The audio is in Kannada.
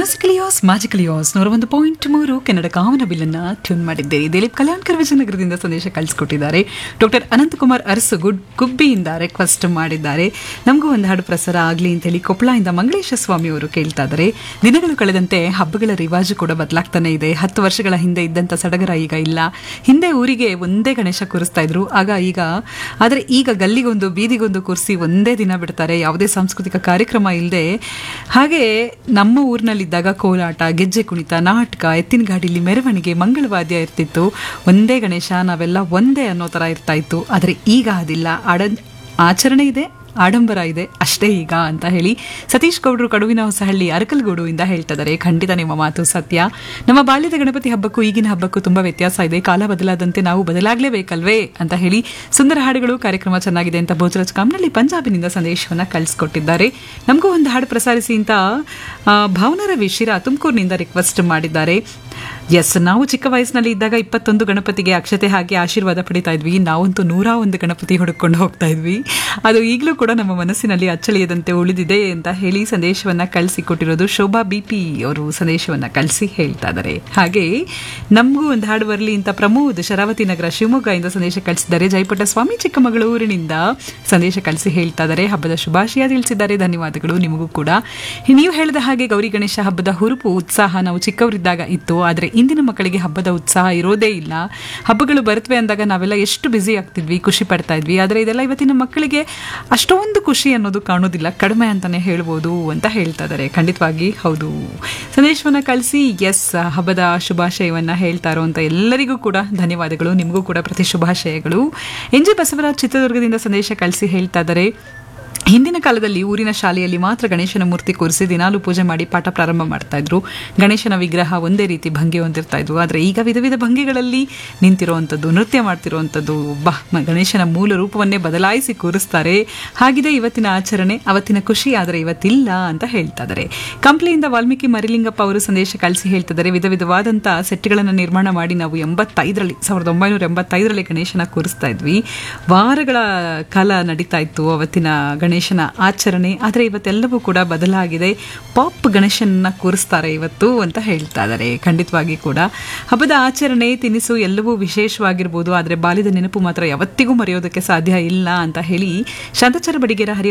ಮ್ಯೂಸಿಕಲಿಯೋಸ್ ಮ್ಯಾಜಿಕಲಿಯೋಸ್ ನೂರ ಒಂದು ಪಾಯಿಂಟ್ ಮೂರು ಕನ್ನಡ ಕಾಮನ ಬಿಲ್ಲನ್ನ ಟ್ಯೂನ್ ಮಾಡಿದ್ದೇನೆ ದಿಲೀಪ್ ಕಲ್ಯಾಣ್ಕರ್ ವಿಜಯನಗರದಿಂದ ಸಂದೇಶ ಕಳಿಸ್ಕೊಟ್ಟಿದ್ದಾರೆ ಡಾಕ್ಟರ್ ಅನಂತಕುಮಾರ್ ಅರಸು ಗುಡ್ ಗುಬ್ಬಿಯಿಂದ ರಿಕ್ವೆಸ್ಟ್ ಮಾಡಿದ್ದಾರೆ ನಮಗೂ ಒಂದು ಹಾಡು ಪ್ರಸಾರ ಆಗಲಿ ಅಂತೇಳಿ ಕೊಪ್ಪಳದಿಂದ ಮಂಗಳೇಶ ಸ್ವಾಮಿ ಅವರು ಕೇಳ್ತಾ ಇದ್ದಾರೆ ದಿನಗಳು ಕಳೆದಂತೆ ಹಬ್ಬಗಳ ರಿವಾಜು ಕೂಡ ಬದಲಾಗ್ತಾನೆ ಇದೆ ಹತ್ತು ವರ್ಷಗಳ ಹಿಂದೆ ಇದ್ದಂಥ ಸಡಗರ ಈಗ ಇಲ್ಲ ಹಿಂದೆ ಊರಿಗೆ ಒಂದೇ ಗಣೇಶ ಕೂರಿಸ್ತಾ ಇದ್ರು ಆಗ ಈಗ ಆದರೆ ಈಗ ಗಲ್ಲಿಗೊಂದು ಬೀದಿಗೊಂದು ಕೂರಿಸಿ ಒಂದೇ ದಿನ ಬಿಡ್ತಾರೆ ಯಾವುದೇ ಸಾಂಸ್ಕೃತಿಕ ಕಾರ್ಯಕ್ರಮ ಇಲ್ಲದೆ ಹಾಗೆ ನಮ್ಮ ಊರಿನಲ್ಲಿದ್ದಾಗ ಕೋಲಾಟ ಗೆಜ್ಜೆ ಕುಣಿತ ನಾಟಕ ಎತ್ತಿನ ಗಾಡಿಲಿ ಮೆರವಣಿಗೆ ಮಂಗಳವಾದ್ಯ ಇರ್ತಿತ್ತು ಒಂದೇ ಗಣೇಶ ನಾವೆಲ್ಲ ಒಂದೇ ಅನ್ನೋ ಥರ ಇರ್ತಾ ಇತ್ತು ಆದರೆ ಈಗ ಅದಿಲ್ಲ ಆಡ ಆಚರಣೆ ಇದೆ ಆಡಂಬರ ಇದೆ ಅಷ್ಟೇ ಈಗ ಅಂತ ಹೇಳಿ ಸತೀಶ್ ಗೌಡ್ರು ಕಡುವಿನ ಹೊಸಹಳ್ಳಿ ಅರಕಲ್ಗೂಡು ಇಂದ ಹೇಳ್ತಾ ಇದ್ದಾರೆ ಖಂಡಿತ ನಿಮ್ಮ ಮಾತು ಸತ್ಯ ನಮ್ಮ ಬಾಲ್ಯದ ಗಣಪತಿ ಹಬ್ಬಕ್ಕೂ ಈಗಿನ ಹಬ್ಬಕ್ಕೂ ತುಂಬಾ ವ್ಯತ್ಯಾಸ ಇದೆ ಕಾಲ ಬದಲಾದಂತೆ ನಾವು ಬದಲಾಗಲೇಬೇಕಲ್ವೇ ಅಂತ ಹೇಳಿ ಸುಂದರ ಹಾಡುಗಳು ಕಾರ್ಯಕ್ರಮ ಚೆನ್ನಾಗಿದೆ ಅಂತ ಭೋಜರಾಜ್ ಕಾಮ್ನಲ್ಲಿ ಪಂಜಾಬಿನಿಂದ ಸಂದೇಶವನ್ನ ಕಳಿಸ್ಕೊಟ್ಟಿದ್ದಾರೆ ನಮಗೂ ಒಂದು ಹಾಡು ಪ್ರಸಾರಿಸಿ ಅಂತ ಆ, ಭಾವನಾ ರವಿ ಶಿರಾ ತುಮಕೂರಿನಿಂದ ರಿಕ್ವೆಸ್ಟ್ ಮಾಡಿದ್ದಾರೆ ಎಸ್ ನಾವು ಚಿಕ್ಕ ವಯಸ್ಸಿನಲ್ಲಿ ಇದ್ದಾಗ ಇಪ್ಪತ್ತೊಂದು ಗಣಪತಿಗೆ ಅಕ್ಷತೆ ಹಾಕಿ ಆಶೀರ್ವಾದ ಪಡಿತಾ ಇದ್ವಿ ನಾವಂತೂ ನೂರ ಒಂದು ಗಣಪತಿ ಹುಡುಕೊಂಡು ಹೋಗ್ತಾ ಇದ್ವಿ ಅದು ಈಗಲೂ ಕೂಡ ನಮ್ಮ ಮನಸ್ಸಿನಲ್ಲಿ ಅಚ್ಚಳಿಯದಂತೆ ಉಳಿದಿದೆ ಅಂತ ಹೇಳಿ ಸಂದೇಶವನ್ನ ಕಳಿಸಿಕೊಟ್ಟಿರೋದು ಶೋಭಾ ಬಿ ಪಿ ಅವರು ಸಂದೇಶವನ್ನ ಕಳಿಸಿ ಹೇಳ್ತಾ ಇದ್ದಾರೆ ಹಾಗೆ ನಮಗೂ ಒಂದು ಹಾಡು ಬರಲಿ ಅಂತ ಪ್ರಮೋದ್ ಶರಾವತಿ ನಗರ ಶಿವಮೊಗ್ಗದಿಂದ ಸಂದೇಶ ಕಳಿಸಿದ್ದಾರೆ ಜಯಪುಟ್ಟ ಸ್ವಾಮಿ ಚಿಕ್ಕಮಗಳೂರಿನಿಂದ ಸಂದೇಶ ಕಳಿಸಿ ಹೇಳ್ತಾ ಇದ್ದಾರೆ ಹಬ್ಬದ ಶುಭಾಶಯ ತಿಳಿಸಿದ್ದಾರೆ ಧನ್ಯವಾದಗಳು ನಿಮಗೂ ಕೂಡ ನೀವು ಹೇಳಿದ ಹಾಗೆ ಗೌರಿ ಗಣೇಶ ಹಬ್ಬದ ಹುರುಪು ಉತ್ಸಾಹ ನಾವು ಚಿಕ್ಕವರಿದ್ದಾಗ ಇತ್ತು ಆದರೆ ಇಂದಿನ ಮಕ್ಕಳಿಗೆ ಹಬ್ಬದ ಉತ್ಸಾಹ ಇರೋದೇ ಇಲ್ಲ ಹಬ್ಬಗಳು ಬರುತ್ತವೆ ಅಂದಾಗ ನಾವೆಲ್ಲ ಎಷ್ಟು ಬ್ಯುಸಿ ಆಗ್ತಿದ್ವಿ ಖುಷಿ ಪಡ್ತಾ ಇದ್ವಿ ಆದರೆ ಇದೆಲ್ಲ ಇವತ್ತಿನ ಮಕ್ಕಳಿಗೆ ಅಷ್ಟೊಂದು ಖುಷಿ ಅನ್ನೋದು ಕಾಣೋದಿಲ್ಲ ಕಡಿಮೆ ಅಂತಾನೆ ಹೇಳ್ಬೋದು ಅಂತ ಹೇಳ್ತಾ ಇದ್ದಾರೆ ಖಂಡಿತವಾಗಿ ಹೌದು ಸಂದೇಶವನ್ನ ಕಳಿಸಿ ಎಸ್ ಹಬ್ಬದ ಶುಭಾಶಯವನ್ನ ಹೇಳ್ತಾ ಇರುವಂತ ಎಲ್ಲರಿಗೂ ಕೂಡ ಧನ್ಯವಾದಗಳು ನಿಮಗೂ ಕೂಡ ಪ್ರತಿ ಶುಭಾಶಯಗಳು ಎನ್ ಜಿ ಬಸವರಾಜ್ ಚಿತ್ರದುರ್ಗದಿಂದ ಸಂದೇಶ ಕಳಿಸಿ ಹೇಳ್ತಾ ಇದ್ದಾರೆ ಹಿಂದಿನ ಕಾಲದಲ್ಲಿ ಊರಿನ ಶಾಲೆಯಲ್ಲಿ ಮಾತ್ರ ಗಣೇಶನ ಮೂರ್ತಿ ಕೂರಿಸಿ ದಿನಾಲು ಪೂಜೆ ಮಾಡಿ ಪಾಠ ಪ್ರಾರಂಭ ಮಾಡ್ತಾ ಇದ್ರು ಗಣೇಶನ ವಿಗ್ರಹ ಒಂದೇ ರೀತಿ ಭಂಗಿ ಹೊಂದಿರ್ತಾ ಇದ್ವು ಆದರೆ ಈಗ ವಿಧ ವಿಧ ಭಂಗಿಗಳಲ್ಲಿ ನಿಂತಿರುವಂಥದ್ದು ನೃತ್ಯ ಮಾಡ್ತಿರುವಂಥದ್ದು ಬಾ ಮ- ಗಣೇಶನ ಮೂಲ ರೂಪವನ್ನೇ ಬದಲಾಯಿಸಿ ಕೂರಿಸ್ತಾರೆ ಹಾಗಿದೆ ಇವತ್ತಿನ ಆಚರಣೆ ಅವತ್ತಿನ ಖುಷಿ ಆದರೆ ಇವತ್ತಿಲ್ಲ ಅಂತ ಹೇಳ್ತಾ ಇದ್ದಾರೆ ಕಂಪ್ಲಿಯಿಂದ ವಾಲ್ಮೀಕಿ ಮರಿಲಿಂಗಪ್ಪ ಅವರು ಸಂದೇಶ ಕಳಿಸಿ ಹೇಳ್ತಿದ್ದಾರೆ ವಿಧ ವಿಧವಾದಂಥ ಸೆಟ್ಗಳನ್ನು ನಿರ್ಮಾಣ ಮಾಡಿ ನಾವು ಎಂಬತ್ತೈದರಲ್ಲಿ ಸಾವಿರದ ಒಂಬೈನೂರ ಎಂಬತ್ತೈದರಲ್ಲಿ ಗಣೇಶನ ಕೂರಿಸ್ತಾ ಇದ್ವಿ ವಾರಗಳ ಕಾಲ ನಡೀತಾ ಇತ್ತು ಅವತ್ತಿನ ಗಣೇಶನ ಆಚರಣೆ ಆದರೆ ಇವತ್ತೆಲ್ಲವೂ ಕೂಡ ಬದಲಾಗಿದೆ ಪಾಪ್ ಗಣೇಶನ ಕೂರಿಸ್ತಾರೆ ಇವತ್ತು ಅಂತ ಹೇಳ್ತಾ ಇದ್ದಾರೆ ಖಂಡಿತವಾಗಿ ಕೂಡ ಹಬ್ಬದ ಆಚರಣೆ ತಿನಿಸು ಎಲ್ಲವೂ ವಿಶೇಷವಾಗಿರ್ಬೋದು ಆದರೆ ಬಾಲ್ಯದ ನೆನಪು ಮಾತ್ರ ಯಾವತ್ತಿಗೂ ಮರೆಯೋದಕ್ಕೆ ಸಾಧ್ಯ ಇಲ್ಲ ಅಂತ ಹೇಳಿ ಶಾಂತಚಾರ ಬಡಿಗೇರ ಹರಿಯ